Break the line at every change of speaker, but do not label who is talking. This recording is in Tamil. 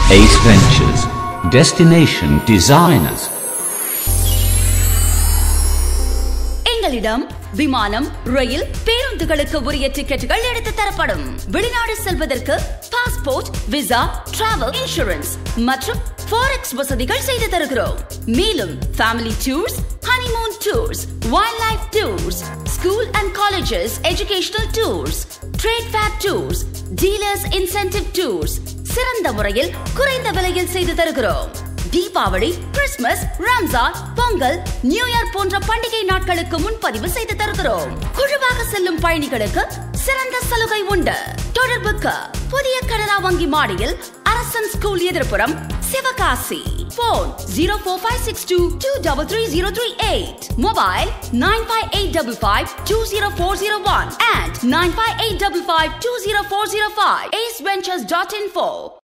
Ace Ventures, Destination Designers.
எங்களிடம் விமானம் ரயில் பேருந்துகளுக்கு உரிய டிக்கெட்டுகள் எடுத்து தரப்படும் வெளிநாடு செல்வதற்கு பாஸ்போர்ட் விசா டிராவல் இன்சூரன்ஸ் மற்றும் ஃபாரெக்ஸ் வசதிகள் செய்து தருகிறோம் மேலும் family tours honeymoon tours wildlife tours school and colleges educational tours trade fair tours dealers incentive tours சிறந்த முறையில் குறைந்த விலையில் செய்து தருகிறோம் Deepavali Christmas Ramzan Pongal new year போன்ற பண்டிகை நாட்களுக்கு முன்பதிவு செய்து தருகிறோம் குழுவாக செல்லும் பயணிகளுக்கு சிறந்த சலுகை உண்டு தொடர்புக்கு புதிய கனரா வங்கி மாடியில் அரசன் ஸ்கூல் எதிர்ப்புறம் Sivakasi phone zero four five six two two double three zero three eight mobile nine five eight double five two zero four zero one and nine five eight double five two zero four zero five ace ventures dot in four